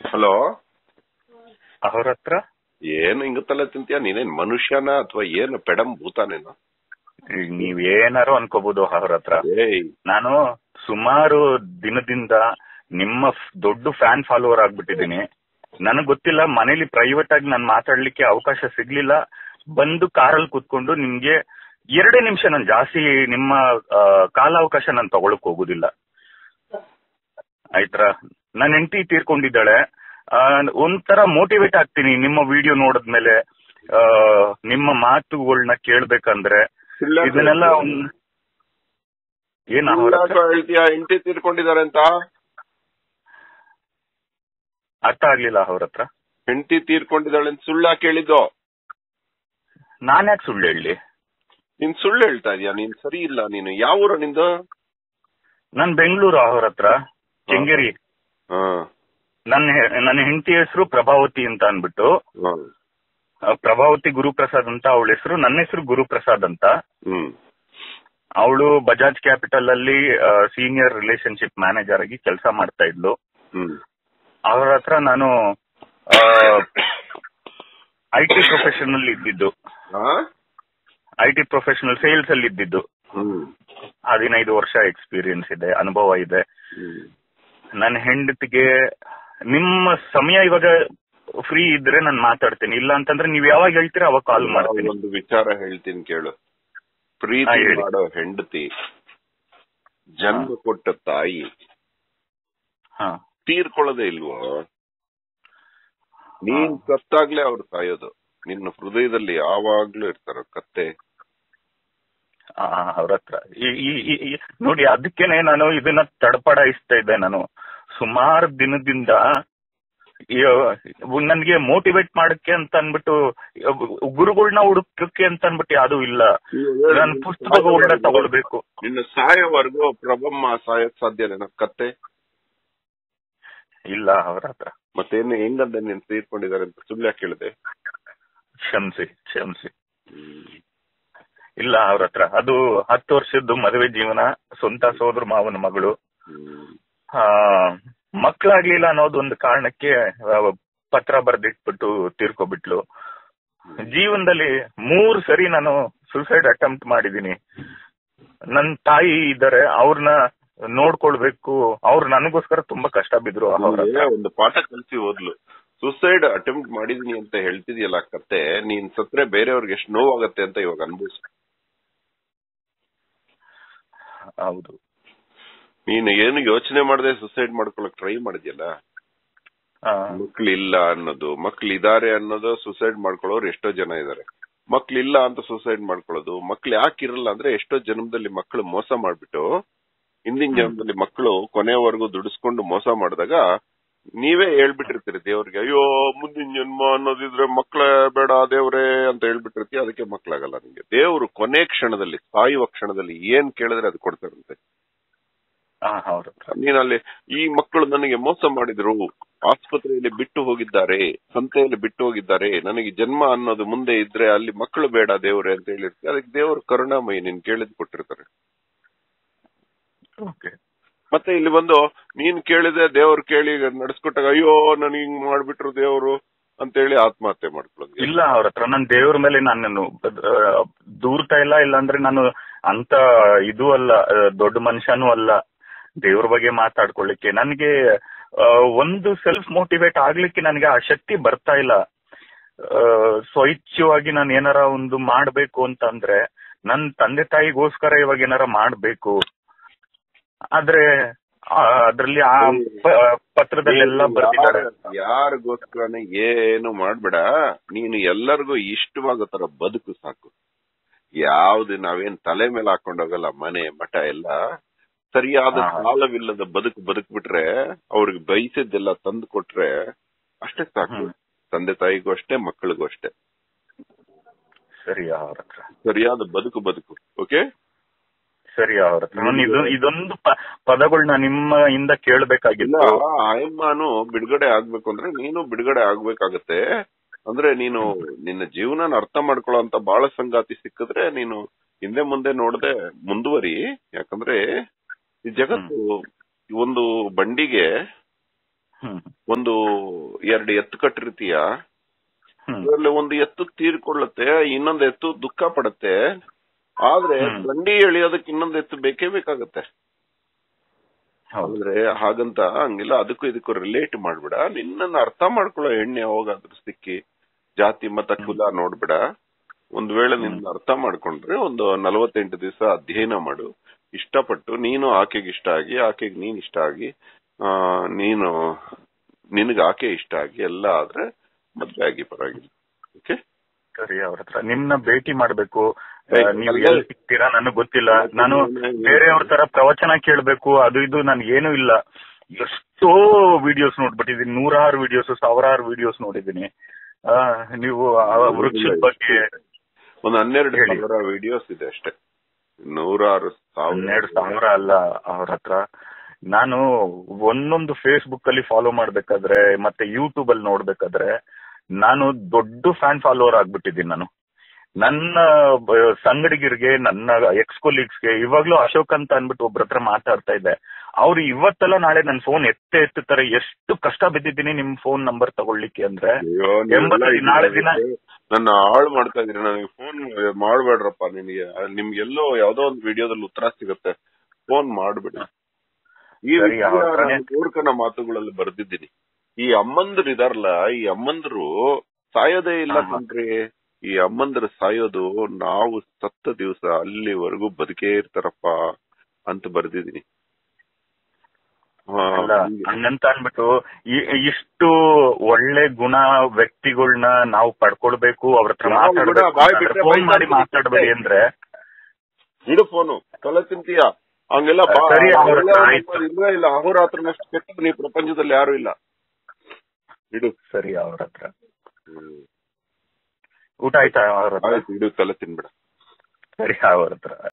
Hello ಅವ್ರ ಹತ್ರ ಏನು ಹಿಂಗ ತಲೆ ತಿಂತೀಯ ನೀನೇನ್ ಮನುಷ್ಯನ ಅಥವಾ ಏನು ಪೆಡಂ ಭೂತಾನೇನು ಈಗ ನೀವ್ ಏನಾರು ಅನ್ಕೋಬಹುದು ಅವ್ರ ಹತ್ರ ಏಯ್ ನಾನು ಸುಮಾರು ದಿನದಿಂದ ನಿಮ್ಮ ಫ್- ದೊಡ್ಡ ಫ್ಯಾನ್ ಫಾಲೋವರ್ ಆಗ್ಬಿಟ್ಟಿದ್ದೀನಿ ನನಗ್ ಗೊತ್ತಿಲ್ಲ ಮನೇಲಿ ಪ್ರೈವೇಟ್ ಆಗಿ ನಾನು ಮಾತಾಡ್ಲಿಕ್ಕೆ ಅವಕಾಶ ಸಿಗ್ಲಿಲ್ಲ ಬಂದು ಕಾರಲ್ಲಿ ಕೂತ್ಕೊಂಡು ನಿಮ್ಗೆ ಎರಡೇ ನಿಮಿಷ ನಾನು ಜಾಸ್ತಿ ನಿಮ್ಮ ಆ, ಕಾಲಾವಕಾಶ ನಾನು ತಗೊಳಕ್ ಹೋಗುದಿಲ್ಲ ಆಯ್ತಾ ನನ್ನ ಹೆಂಡತಿ ತೀರ್ಕೊಂಡಿದ್ದಾಳೆ ಆ, ಒಂಥರ ಮೋಟಿವೇಟ್ ಆಗ್ತೀನಿ ನಿಮ್ಮ ವಿಡಿಯೋ ನೋಡಿದ್ಮೇಲೆ ಆ, ನಿಮ್ಮ ಮಾತುಗಳನ್ನ ಕೇಳ್ಬೇಕಂದ್ರೆ ಇದನ್ನೆಲ್ಲ ಒಂದ್- ಏನ್ ಅವ್ರ ಹತ್ರ? ಸುಳ್ಳಾಕ ಹೇಳ್ತೀಯ ಹೆಂಡತಿ ತೀರ್ಕೊಂಡಿದ್ದಾರೆ ಅಂತ ಅರ್ಥ ಆಗ್ಲಿಲ್ಲ ಅವ್ರ ಹತ್ರ ಹೆಂಡತಿ ತೀರ್ಕೊಂಡಿದ್ದಾಳೆ ಅಂತ ಸುಳ್ಳ ಕೇಳಿದ್ದು ನಾನ್ ಯಾಕೆ ಸುಳ್ಳು ಹೇಳಿ ನೀನ್ ಸುಳ್ಳು ಹೇಳ್ತಾ ಇದೀಯ ನೀನ್ ಸರಿ ಇಲ್ಲ ನೀನು ಯಾವ ಊರು ನಿಂದು ನಾನ್ ಬೆಂಗಳೂರು ಅವ್ರ ಹತ್ರ ಕೆಂಗೇರಿ ಹಾ ನನ್ನ ಹೆ- ನನ್ನ ಹೆಂಡತಿ ಹೆಸರು ಪ್ರಭಾವತಿ ಅಂತ ಅನ್ಬಿಟ್ಟು ಹಾ. ಆ, ಪ್ರಭಾವತಿ ಗುರುಪ್ರಸಾದ್ ಅಂತ ಅವಳ ಹೆಸರು ನನ್ನ ಹೆಸರು ಗುರುಪ್ರಸಾದ್ ಅಂತ ಹ್ಮ್ ಅವಳು ಬಜಾಜ್ ಕ್ಯಾಪಿಟಲ್ ಅಲ್ಲಿ ಸೀನಿಯರ್ ರಿಲೇಶನ್ಶಿಪ್ ಮ್ಯಾನೇಜರ್ ಆಗಿ ಕೆಲಸ ಮಾಡ್ತಾ ಇದ್ಲು ಹ್ಮ್ ಅವ್ರ ಹತ್ರ ನಾನು ಐ ಟಿ ಪ್ರೊಫೆಷನಲ್ ಇದ್ದಿದ್ದು ಹಾ? ಐ ಟಿ ಪ್ರೊಫೆಷನಲ್ ಸೇಲ್ಸ್ ಅಲ್ಲಿ ಇದ್ದಿದ್ದು ಹ್ಮ್ ಹದಿನೈದು ವರ್ಷ ಎಕ್ಸ್ಪೀರಿಯನ್ಸ್ ಇದೆ ಅನುಭವ ಇದೆ ಹ್ಮ್. ನನ್ನ ಹೆಂಡತಿಗೆ ನಿಮ್ಮ ಸಮಯ ಇವಾಗ ಫ್ರೀ ಇದ್ರೆ ನಾನು ಮಾತಾಡ್ತೀನಿ ಇಲ್ಲ ಅಂತಂದ್ರೆ ನೀವ್ ಯಾವಾಗ ಹೇಳ್ತೀರಾ ಅವಾಗ ಕಾಲ್ ಮಾಡ್ತೀನಿ ಒಂದು ವಿಚಾರ ಹೇಳ್ತೀನಿ ಕೇಳು ಹಾ, ಪ್ರೀತಿ ಹೇಳಿ. ಮಾಡೋ ಹೆಂಡತಿ ಜನ್ಮ ಕೊಟ್ಟ ತಾಯಿ ಹಾ ತೀರ್ಕೊಳ್ಳೋದೇ ಇಲ್ವೋ ನೀನ್ ಸತ್ತಾಗ್ಲೇ ಅವ್ರು ಸಾಯೋದು ನಿನ್ನ ಹೃದಯದಲ್ಲಿ ಯಾವಾಗ್ಲೂ ಇರ್ತಾರ ಕತ್ತೆ ಅವ್ರ ಹತ್ರ ಈ- ಈ- ಈ- ಈ- ನೋಡಿ ಅದಕ್ಕೇನೆ ನಾನು ಇದನ್ನ ತಡಪಡಾಯಿಸ್ತಾ ಇದ್ದೆ ನಾನು ಸುಮಾರು ದಿನದಿಂದ ನನ್ಗೆ ಮೋಟಿವೇಟ್ ಮಾಡಕ್ಕೆ ಅಂತ ಅನ್ಬಿಟ್ಟು ಗುರುಗಳನ್ನ ಹುಡುಕಕ್ಕೆ ಅಂತ ಅನ್ಬಿಟ್ಟು ಯಾವ್ದು ಇಲ್ಲ ನಾನು ಪುಸ್ತಕಗಳನ್ನ ತಗೊಳ್ಬೇಕು ನಿನ್ನ ಸಾಯೋವರೆಗೂ ಪ್ರಭಮ್ಮ ಸಾಯಕ್ ಸಾಧ್ಯನೇನ ಕತ್ತೆ ಇಲ್ಲ ಅವ್ರ ಹತ್ರ ಮತ್ತೇನು ಹೆಂಗಂದ ನೀನ್ ತೀರ್ಕೊಂಡಿದ್ದಾರೆ ಅಂತ ಸುಳ್ಳು ಯಾಕೆ ಹೇಳಿದೆ ಕ್ಷಮಿಸಿ ಕ್ಷಮಿಸಿ ಇಲ್ಲ ಅವ್ರ ಹತ್ರ ಅದು ಹತ್ತು ವರ್ಷದ್ದು ಮದುವೆ ಜೀವನ ಸ್ವಂತ ಸೋದರ ಮಾವನ ಮಗಳು ಆ ಮಕ್ಕಳಾಗ್ಲಿಲ್ಲ ಅನ್ನೋದು ಒಂದು ಕಾರಣಕ್ಕೆ ಆ, ಪತ್ರ ಬರ್ದಿಟ್ಬಿಟ್ಟು ತೀರ್ಕೊಬಿಟ್ಲು ಜೀವನದಲ್ಲಿ ಮೂರ್ ಸರಿ ನಾನು ಸುಸೈಡ್ ಅಟೆಂಪ್ಟ್ ಮಾಡಿದೀನಿ ನನ್ ತಾಯಿ ಇದ್ದಾರೆ ಅವ್ರನ್ನ ನೋಡ್ಕೊಳ್ಬೇಕು ಅವ್ರು ನನಗೋಸ್ಕರ ತುಂಬಾ ಕಷ್ಟ ಬಿದ್ರು ಅವ್ರ ನಿನ್ಗೆ ಹತ್ರ. ಒಂದು ಪಾಠ ಕಲ್ಸಿ ಓದ್ಲು ಸುಸೈಡ್ ಅಟೆಂಪ್ಟ್ ಮಾಡಿದೀನಿ ಅಂತ ಹೇಳ್ತಿದ್ಯಲ್ಲ ಕತ್ತೆ ನೀನ್ ಸತ್ರೆ ಬೇರೆಯವ್ರಿಗೆ ಎಷ್ಟು ನೋವಾಗತ್ತೆ ಅಂತ ಇವಾಗ ಅನ್ಭವಿಸ್ ಹೌದು ನೀನು ಏನು ಯೋಚನೆ ಮಾಡದೆ ಸುಸೈಡ್ ಮಾಡ್ಕೊಳಕ್ ಟ್ರೈ ಮಾಡಿದ್ಯಲ್ಲ ಆ, ಮಕ್ಳು ಇಲ್ಲ ಅನ್ನೋದು ಮಕ್ಳು ಇದಾರೆ ಅನ್ನೋದು ಸುಸೈಡ್ ಮಾಡ್ಕೊಳ್ಳೋರು ಎಷ್ಟೋ ಜನ ಇದಾರೆ ಮಕ್ಳು ಇಲ್ಲ ಅಂತ ಸುಸೈಡ್ ಮಾಡ್ಕೊಳ್ಳೋದು ಮಕ್ಳು ಯಾಕೆ ಇರಲ್ಲ ಅಂದ್ರೆ ಎಷ್ಟೋ ಜನ್ಮದಲ್ಲಿ ಮಕ್ಕಳು ಮೋಸ ಮಾಡ್ಬಿಟ್ಟು ಹಿಂದಿನ ಜನ್ಮದಲ್ಲಿ ಮಕ್ಕಳು ಕೊನೆವರೆಗೂ ದುಡಿಸ್ಕೊಂಡು ಮೋಸ ಮಾಡಿದಾಗ ನೀವೇ ಹೇಳ್ಬಿಟ್ಟಿರ್ತೀರಿ ದೇವ್ರಿಗೆ ಅಯ್ಯೋ ಮುಂದಿನ ಜನ್ಮ ಅನ್ನೋದಿದ್ರೆ ಮಕ್ಳೇ ಬೇಡ ದೇವ್ರೇ ಅಂತ ಹೇಳ್ಬಿಟ್ಟಿರ್ತಿ ಅದಕ್ಕೆ ಮಕ್ಳಾಗಲ್ಲ ನಿಂಗೆ ದೇವ್ರು ಕೊನೆ ಕ್ಷಣದಲ್ಲಿ ಸಾಯುವ ಕ್ಷಣದಲ್ಲಿ ಏನ್ ಕೇಳಿದ್ರೆ ಅದು ಕೊಡ್ತಾರಂತೆ ಆ, ಅವ್ರ ಹತ್ರ. ನೀನಲ್ಲಿ ಈ ಮಕ್ಕಳು ನನಗೆ ಮೋಸ ಮಾಡಿದ್ರು ಆಸ್ಪತ್ರೆಯಲ್ಲಿ ಬಿಟ್ಟು ಹೋಗಿದ್ದಾರೆ ಸಂತೆಯಲ್ಲಿ ಬಿಟ್ಟು ಹೋಗಿದ್ದಾರೆ ನನಗೆ ಜನ್ಮ ಅನ್ನೋದು ಮುಂದೆ ಇದ್ರೆ ಅಲ್ಲಿ ಮಕ್ಕಳು ಬೇಡ ದೇವ್ರೆ ಅಂತ ಹೇಳಿರ್ತೀವಿ ಅದಕ್ಕೆ ದೇವರು ಕರುಣಾಮಯಿ ನೀನ್ ಕೇಳಿದ್ ಕೊಟ್ಟಿರ್ತಾರೆ Okay. ಮತ್ತೆ ಇಲ್ಲಿ ಬಂದು ನೀನ್ ಕೇಳಿದೆ ದೇವ್ರು ಕೇಳಿ ನಡ್ಸ್ಕೊಟ್ಟಾಗ ಅಯ್ಯೋ ನನಗೆ ಹಿಂಗ್ ಮಾಡ್ಬಿಟ್ರು ದೇವ್ರು ಅಂತೇಳಿ ಆತ್ಮಹತ್ಯೆ ಮಾಡ್ಕೊಳ್ಳೋದು ಇಲ್ಲ ಅವ್ರ ಹತ್ರ ನನ್ ದೇವ್ರ ಮೇಲೆ ನಾನು ಆ, ದೂರ್ತಾ ಇಲ್ಲ ಇಲ್ಲ ಅಂದ್ರೆ ನಾನು ಅಂತ ಇದು ಅಲ್ಲ ಆ, ದೊಡ್ಡ ಮನುಷ್ಯನೂ ಅಲ್ಲ ದೇವ್ರ ಬಗ್ಗೆ ಮಾತಾಡ್ಕೊಳ್ಳಿಕ್ಕೆ ನನಗೆ ಆ, ಒಂದು ಸೆಲ್ಫ್ ಮೋಟಿವೇಟ್ ಆಗ್ಲಿಕ್ಕೆ ನನಗೆ ಆ ಶಕ್ತಿ ಬರ್ತಾ ಇಲ್ಲ ಆ, ಸ್ವಇಚ್ಛವಾಗಿ ನಾನು ಏನಾರ ಒಂದು ಮಾಡ್ಬೇಕು ಅಂತ ಅಂದ್ರೆ ನನ್ ತಂದೆ ತಾಯಿಗೋಸ್ಕರ ಇವಾಗ ಏನಾರ ಮಾಡ್ಬೇಕು ಆದ್ರೆ ಅದ್ರಲ್ಲಿ ಆ ಪ- ಪತ್ರದಲ್ಲೆಲ್ಲ ಬರ್ತಿದ್ದಾರೆ ಯಾರಿಗೋಸ್ಕರನೇ ಏನು ಮಾಡ್ಬೇಡ ನೀನು ಎಲ್ಲರಿಗೂ ಇಷ್ಟವಾಗೋ ತರ ಬದುಕು ಸಾಕು ಯಾವ್ದು ನಾವೇನ್ ತಲೆ ಮೇಲೆ ಹಾಕೊಂಡೋಗಲ್ಲ ಮನೆ ಮಠ ಎಲ್ಲ ಸರಿಯಾದ ಹಾ. ಸಾಲವಿಲ್ಲದ ಬದುಕು ಬದುಕ್ಬಿಟ್ರೆ ಅವ್ರಿಗೆ ಬಯಸಿದ್ದೆಲ್ಲ ತಂದು ಕೊಟ್ರೆ ಅಷ್ಟೇ ಸಾಕು ಹ್ಮ್. ತಂದೆ ತಾಯಿಗೂ ಅಷ್ಟೇ ಮಕ್ಕಳಿಗೂ ಅಷ್ಟೇ ಸರಿ ಅವ್ರ ಹತ್ರ ಸರಿಯಾದ ಬದುಕು ಬದುಕು ಓಕೆ ಸರಿ ಅವ್ರ ಹತ್ರ ನಾನು ಇದು ಇದೊಂದು ಪ- ಪದಗಳನ್ನ ನಿಮ್ಮ ಇಂದ ಇಲ್ಲ ಕೇಳ್ಬೇಕಾಗಿತ್ತು ಆಯಮ್ಮನು ಬಿಡುಗಡೆ ಆಗ್ಬೇಕು ಅಂದ್ರೆ ನೀನು ಬಿಡುಗಡೆ ಆಗ್ಬೇಕಾಗತ್ತೆ ಅಂದ್ರೆ ನೀನು ನಿನ್ನ ಜೀವನನ ಅರ್ಥ ಮಾಡ್ಕೊಳ್ಳೋ ಅಂತ ಬಹಳ ಸಂಗಾತಿ ಸಿಕ್ಕಿದ್ರೆ ನೀನು ಹಿಂದೆ ಮುಂದೆ ನೋಡದೆ ಮುಂದುವರಿ ಯಾಕಂದ್ರೆ ಈ ಜಗತ್ತು ಈ ಒಂದು ಬಂಡಿಗೆ ಹ್ಮ್ ಒಂದು ಎರಡು ಎತ್ತು ಕಟ್ಟಿರ್ತೀಯ ಹ್ಮ್ ಅದರಲ್ಲಿ ಒಂದು ಎತ್ತು ತೀರ್ಕೊಳ್ಳುತ್ತೆ ಇನ್ನೊಂದು ಎತ್ತು ದುಃಖ ಪಡುತ್ತೆ ಆದ್ರೆ ಹ್ಮ್. ಗಂಡಿ ಎಳೆಯೋದಕ್ಕೆ ಇನ್ನೊಂದು ಎತ್ತು ಬೇಕೇ ಬೇಕಾಗತ್ತೆ ಹೌದು ಅಂದ್ರೆ ಹಾಗಂತ ಹಂಗಿಲ್ಲ ಅದಕ್ಕೂ ಇದಕ್ಕೂ ರಿಲೇಟ್ ಮಾಡ್ಬೇಡ ನಿನ್ನನ್ನ ಅರ್ಥ ಮಾಡ್ಕೊಳ್ಳೋ ಹೆಣ್ಣೆ ಯಾವಾಗಾದ್ರೂ ಸಿಕ್ಕಿ ಜಾತಿ ಮತ ಕುಲ ನೋಡ್ಬೇಡ ಒಂದ್ ವೇಳೆ ನಿನ್ನ ಅರ್ಥ ಮಾಡ್ಕೊಂಡ್ರೆ ಒಂದು ನಲವತ್ತೆಂಟು ದಿವಸ ಅಧ್ಯಯನ ಮಾಡು ಇಷ್ಟಪಟ್ಟು ನೀನು ಆಕೆಗೆ ಇಷ್ಟ ಆಗಿ ಆಕೆಗೆ ನೀನ್ ಇಷ್ಟ ಆಗಿ ಆ ನೀನು ನಿನಗೆ ಆಕೆ ಇಷ್ಟ ಆಗಿ ಎಲ್ಲ ಆದ್ರೆ ಮದ್ವೆ ಆಗಿ ಪರವಾಗಿಲ್ಲ ಓಕೆ ಸರಿ ಅವ್ರ ಹತ್ರ ನಿಮ್ನ ಭೇಟಿ ಮಾಡ್ಬೇಕು ಆ, ಏ, ನೀವ್ ಅಲ್ಲ. ಎಲ್ಲಿ ಸಿಗ್ತೀರಾ ನನಗ್ ಗೊತ್ತಿಲ್ಲ ನಾನು ಬೇರೆಯವ್ರ ತರ ಪ್ರವಚನ ಕೇಳ್ಬೇಕು ಅದು ಇದು ನನ್ಗೆ ಏನೂ ಇಲ್ಲ ಎಷ್ಟೋ ವಿಡಿಯೋಸ್ ನೋಡ್ಬಿಟ್ಟಿದೀನಿ ನೂರಾರು ವಿಡಿಯೋಸ್ ಸಾವಿರಾರು ವಿಡಿಯೋಸ್ ನೋಡಿದೀನಿ ಆ, ನೀವು ಆ ವೃಕ್ಷದ ಬಗ್ಗೆ ಒಂದು ಹನ್ನೆರಡು ಹೇಳಿ. ಸಾವಿರ ವಿಡಿಯೋಸ್ ಇದೆ ಅಷ್ಟೇ ನೂರಾರು ಹನ್ನೆರಡು ಸಾವಿರ ಅಲ್ಲ ಅವ್ರ ಹತ್ರ ನಾನು ಒಂದೊಂದು ಫೇಸ್ಬುಕ್ ಅಲ್ಲಿ ಫಾಲೋ ಮಾಡ್ಬೇಕಾದ್ರೆ ಮತ್ತೆ ಯೂಟ್ಯೂಬ್ ಅಲ್ಲಿ ನೋಡ್ಬೇಕಾದ್ರೆ ನಾನು ದೊಡ್ಡ ಫ್ಯಾನ್ ಫಾಲೋವರ್ ಆಗ್ಬಿಟ್ಟಿದ್ದೀನಿ ನಾನು ನನ್ನ ಬ- ಸಂಗಡಿಗರಿಗೆ ನನ್ನ ಎಕ್ಸ್ ಕೊಲೀಗ್ಸ್ಗೆ ಇವಾಗ್ಲೂ ಅಶೋಕ್ ಅಂತ ಅನ್ಬಿಟ್ಟು ಒಬ್ರ ಹತ್ರ ಮಾತಾಡ್ತಾ ಇದ್ದೆ ಅವ್ರು ಇವತ್ತೆಲ್ಲ ನಾಳೆ ನನ್ನ ಫೋನ್ ಎತ್ತೆ ಎತ್ತುತ್ತಾರೆ ಎಷ್ಟು ಕಷ್ಟ ಬಿದ್ದಿದ್ದೀನಿ ನಿಮ್ ಫೋನ್ ನಂಬರ್ ತಗೊಳ್ಳಿಕ್ಕೆ ಅಂದ್ರೆ ಅಯ್ಯೋ, ಎಂಬತ್ತು ನೀವೆಲ್ಲ ನಾಳೆ ದಿನ ನನ್ನ ಹಾಳು ಮಾಡ್ತಾ ಇದೀರಿ ನನಗೆ ಫೋನ್ ಮಾಡ್ಬೇಡ್ರಪ್ಪ ನಿನಗೆ ನಿಮ್ಗೆಲ್ಲೋ ಯಾವ್ದೋ ಒಂದು ವಿಡಿಯೋದಲ್ಲಿ ಉತ್ತರ ಸಿಗುತ್ತೆ ಫೋನ್ ಮಾಡ್ಬಿಡಿ ಈ ಸರಿ, ವಿಷಯ ಅವ್ರ ಹತ್ರನೇ- ನಾನು ಮೂರ್ಖನ ಮಾತುಗಳಲ್ಲಿ ಬರ್ದಿದ್ದೀನಿ ಈ ಅಮ್ಮಂದ್ರು ಇದಾರಲ್ಲ ಈ ಅಮ್ಮಂದ್ರು ಸಾಯೋದೇ ಇಲ್ಲ ಹಾ. ಕಣ್ರಿ ಈ ಅಮ್ಮಂದ್ರು ಸಾಯೋದು ನಾವು ಸತ್ತ ದಿವಸ ಅಲ್ಲಿವರೆಗೂ ಬದುಕೇ ಇರ್ತಾರಪ್ಪ ಅಂತ ಬರ್ದಿದ್ದೀನಿ ಹಾ, ಅಲ್ಲ ಹಂಗೆ. ಹಂಗಂತ ಅನ್ಬಿಟ್ಟು ಈ- ಇಷ್ಟು ಒಳ್ಳೆ ಗುಣ ವ್ಯಕ್ತಿಗಳನ್ನ ನಾವು ಪಡ್ಕೊಳ್ಬೇಕು ಅವ್ರ ಹತ್ರ ನಾವು ಕೂಡ ಬಾಯ್ ಬಿಟ್ರೆ ಫೋನ್ ಮಾಡಿ ಬೈತಾರೆ. ಮಾತಾಡ್ಬೇಡಿ ಅಂದ್ರೆ ಇಡು ಫೋನು ತಲೆ ತಿಂತೀಯ ಹಂಗೆಲ್ಲ ಬಾ- ಸರಿ, ಅವ್ರ ಒಳ್ಳೆ ಹತ್ರ ಆಯ್ತು. ಇಲ್ಲ ಇಲ್ಲ ಅಹೋರಾತ್ರನಷ್ಟು ಕೆಟ್ಟದ್ದು ಈ ಪ್ರಪಂಚದಲ್ಲಿ ಯಾರು ಇಲ್ಲ ಇಡು ಸರಿ ಅವ್ರ ಹತ್ರ ಹ್ಮ್. ಊಟ ಆಯ್ತಾ ಅವ್ರ ಹತ್ರ ಆಯ್ತು ಇಡು ತಲೆ ತಿನ್ಬೇಡ ಸರಿ ಅವ್ರ ಹತ್ರ